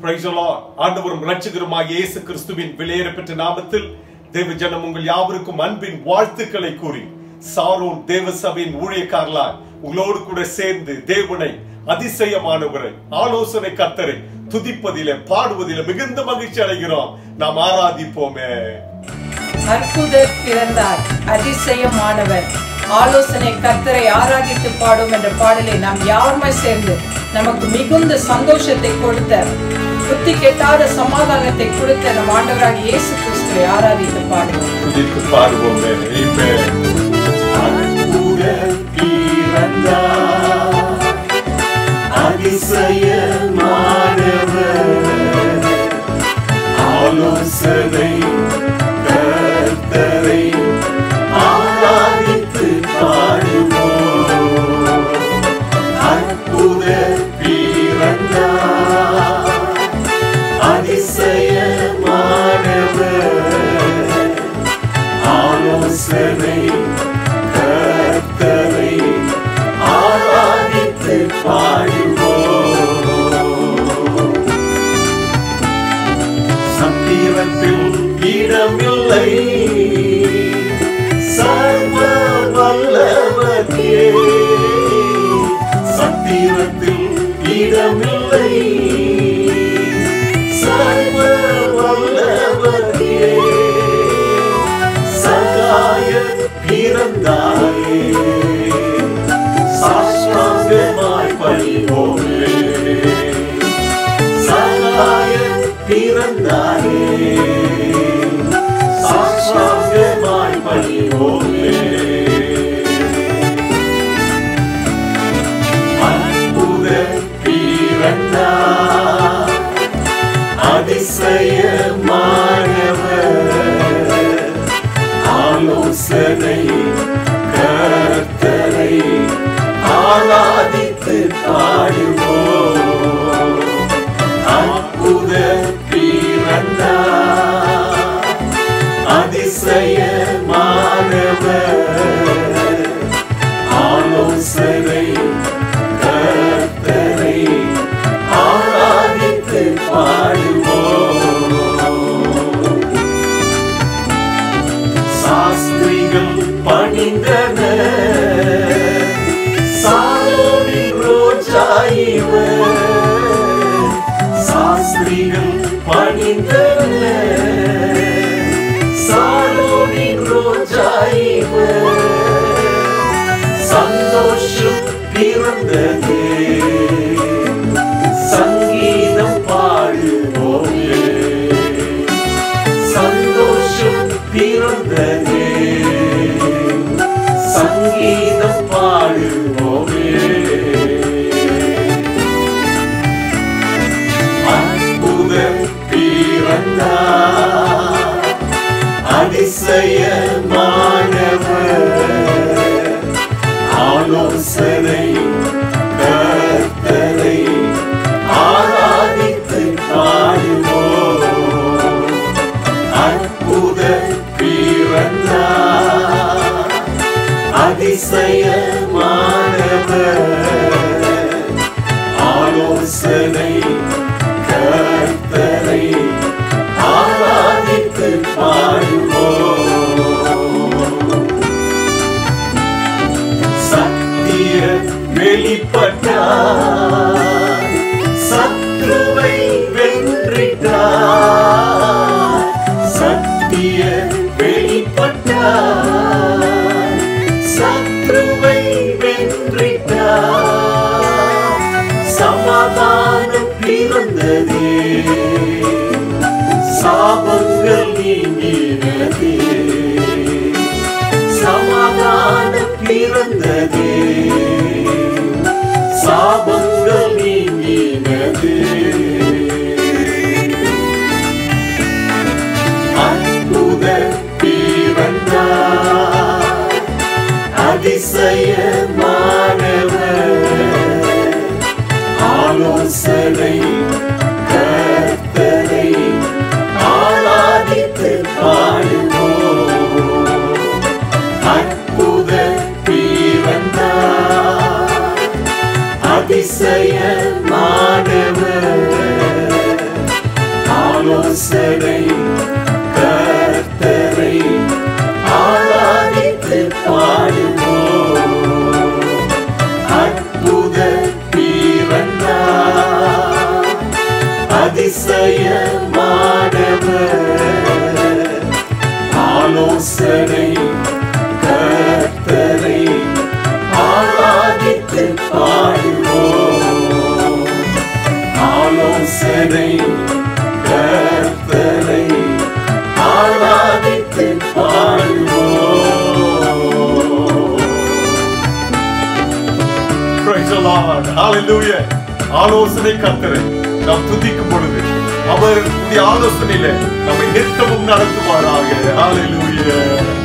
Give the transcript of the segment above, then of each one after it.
Praise the Lord. ஆண்டவரும் இரட்சகருமாகிய இயேசு கிறிஸ்துவின் விலையேறப்பெற்ற நாமத்தில் தேவ ஜனம் உங்கள் யாவருக்கும் அன்பின் வாழ்த்துக்களை கூறி சாரோன் தேவ சபையின் ஊழியக்காரலாய் உங்களோடு கூட சேர்ந்து தேவனை அதிசயமானவரை ஆலோசனை கர்த்தரை துதிப்பதிலே பாடுவதிலே மிகுந்த மகிழ்ச்சி அடைகிறோம் நாம் ஆராதிப்போமே அற்புதர் பிறந்தார் அதிசயமானவர் ஆலோசனை கர்த்தரை ஆராதித்து பாடும் என்ற பாடலை நாம் யாருமே சேர்ந்து நமக்கு மிகுந்த சந்தோஷத்தை கொடுத்த புத்தி கெட்டாத சமாதானத்தை கொடுத்த நம் ஆண்டவராக இயேசு கிறிஸ்துவை ஆராதித்து பாடுவோம் துதித்து பாடுவோமே Amen. அற்புதர் பிறந்தார். அதிசயமானவர். ஆலோசனை கர்த்தரை ஆராதித்து பாடுவோம். அற்புதர் பிறந்தார். அதிசயமானவர் ஆலோசனை கர்த்தரை ஆராதித்து பாடுவோம் சத்திரத்தில் இடமில்லை சர்வ வல்லவர்க்கே சத்திரத்தில் இடமில்லை சர்வ வல்லவர்க்கே சகாய பிறந்தாயே சாஷ்டாங்கமாய் பணிவோமே சகாய பிறந்தாயே சாஷ்டாங்கமாய் பணிவோமே அற்புத பிறந்தார் அதிசயமானவர் ஆலோசனை கர்த்தரை ஆராதித்து பாடுவோம் அற்புத பிறந்தார் அதிசயமானவர் ஆலோசனை கர்த்தரை ஆராதித்து பாடுவோம் சாஸ்திரிகள் பணிந்தனர் சாரோனின் ரோஜாயிவர் சாஸ்திரிகள் பணிந்தனர் சாரோனின் ரோஜாயிவர் சந்தோஷம் பிறந்ததே சங்கீதம் பாடுவோமே சந்தோஷம் பிறந்ததே சங்கீதம் பாடுவோமே அற்புதம் பிறந்தார் அதிசயமானவர் ஆலோசனை கர்த்தரை ஆராதித்து பாடுவோம் அற்புத பிறந்தார் அதிசயமானவர் ஆலோசனை கர்த்தரை ஆராதித்து பாடுவோம் சத்திய வெளிப்பட்டார் சத்ருவை வென்றிட்டார் சத்திய வெளிப்பட்டார் சத்ருவை வென்றிட்டார் சமாதானம் பிறந்ததே சாபங்கள் நீங்கினதே சமாதானம் பிறந்ததே சாபங்கள் நீங்கினதே அற்புத பிறந்தார் அதிசயமானவர் ஆலோசனை கர்த்தரை ஆராதித்து பாடுவோம் அற்புத பிறந்தார் அதிசயமானவர் ஆலோசனை கர்த்தரை ஆராதித்து பாடுவோம் அற்புத பிறந்தார் அதிசயமானவர் ஆலோசனை கர்த்தரை ஆராதித்து பாடுவோம் ஆலோசனை கர்த்தரை ஆராதித்து பாடுவோம் Praise the Lord. Hallelujah. ஆலோசனை கர்த்தரை நாம் துதிக்கும் பொழுது அவர் இந்த ஆலோசனையில நம்மை நிறுத்தமும் நடத்துவாராக Hallelujah.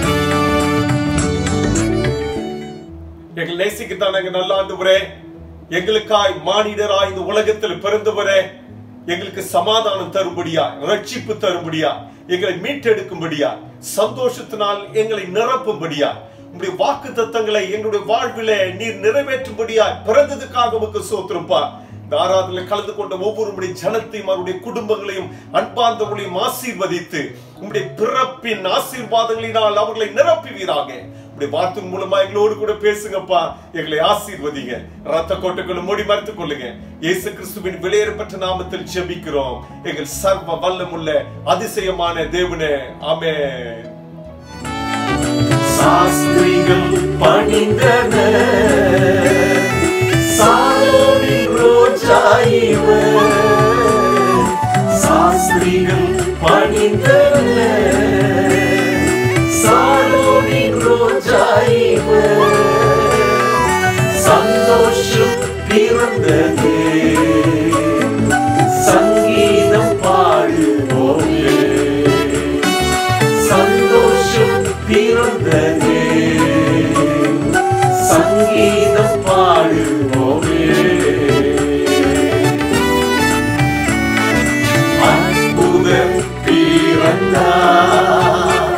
எங்கள் நேசிக்கத்தான் எங்க நல்ல ஆண்டவரே எங்களுக்காய் மானிடராய் இந்த உலகத்தில் பிறந்தவரே எங்களுக்கு சமாதானம் தரும்படியா ரட்சிப்பு தரும்படியா எங்களை மீட்டெடுக்கும்படியா சந்தோஷத்தினால் எங்களை நிரப்பும்படியா உங்களுடைய வாக்கு தத்தங்களை எங்களுடைய வாழ்விலே நீர் நிறைவேற்றும்படியா பிறந்ததுக்காக உமக்கு சோத்திருப்பா இந்த ஆராதனை கலந்து கொண்ட ஒவ்வொருடைய ஜனத்தையும் அவருடைய குடும்பங்களையும் அன்பார்ந்தவர்களையும் ஆசீர்வதித்து உங்களுடைய பிறப்பின் ஆசீர்வாதங்களினால் அவர்களை நிரப்புவீராக உங்களுடைய வார்த்தை மூலமா எங்களோடு கூட பேசுங்கப்பா எங்களை ஆசீர்வதிங்க ரத்த கோட்டைகளை மூடி மறைத்துக் கொள்ளுங்க இயேசு கிறிஸ்துவின் வெளியேறப்பட்ட நாமத்தில் ஜெபிக்கிறோம் எங்கள் சர்வ வல்லமுள்ள அதிசயமான தேவனே ஆமென் சாஸ்திரிகள் பணிந்தனர் சாரோனின் ரோஜா இவர் சாஸ்திரிகள் பணிந்தனர் சாரோனின் ரோஜா இவர் சந்தோஷம் பிறந்தது சங்கீதம் பாடுவோமே சந்தோஷம் பிறந்தது சங்கீதம் பாடுவோமே அற்புதம் பிறந்தார்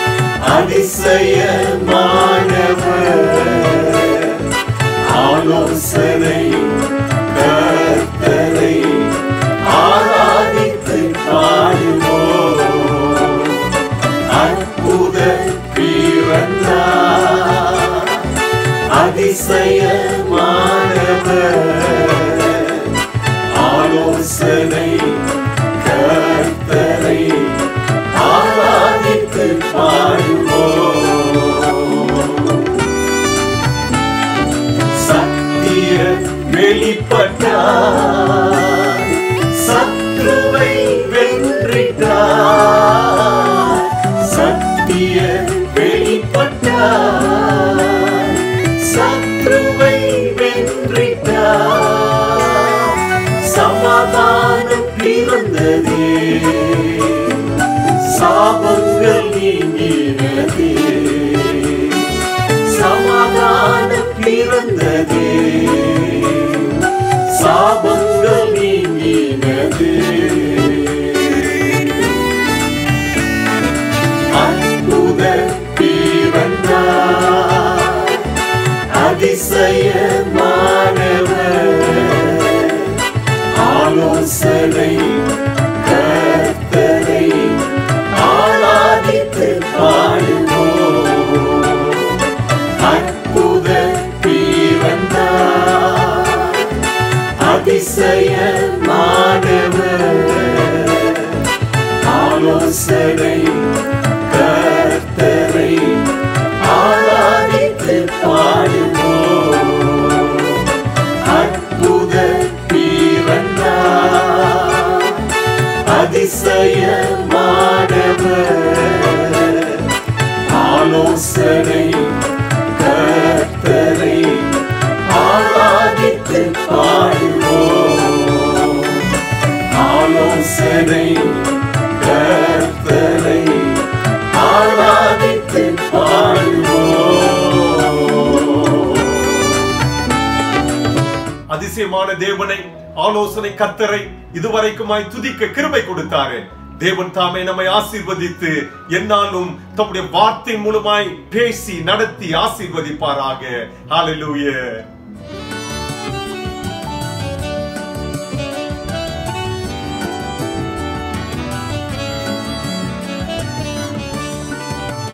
அதிசயமானவர் ஆலோசனை கர்த்தரை ஆராதித்து பாடுவோம் அற்புத பிறந்தார் அதிசயமானவர் ஆலோசனை கர்த்தரை ஆராதித்து பாடுவோம் சத்திய வெளிப்பட்டார் சத்ருவை வென்றிட்டார் சத்திய வெளிப்பட்டார் சத்ருவை வென்றிட்டார் சமாதானம் பிறந்ததே சாபங்கள் நீங்கினதே சமாதானம் பிறந்ததே சாபங்கள் நீங்கினது அற்புத பிறந்தார் அதிசயமானவர் ஆலோசனை கர்த்தரை ஆராதித்து பாடுவோம் அற்புத பிறந்தார் அதிசயமானவர் ஆலோசனை கர்த்தரை ஆராதித்து பாடுவோம் அற்புத பிறந்தார் அதிசயமானவர் ஆலோசனை கர்த்தரை ஆராதித்து பாடுவோம் ஆலோசனை கர்த்தரை ஆராதித்து பாடுவோம் அதிசயமான தேவனை ஆலோசனை கத்தரை இதுவரைக்குமாய் துதிக்க கிருபை கொடுத்தாரு தேவன் தாமே நம்மை ஆசீர்வதித்து என்னாலும் தம்முடைய வார்த்தை மூலமாய் பேசி நடத்தி ஆசீர்வதிப்பாராக ஹalleluya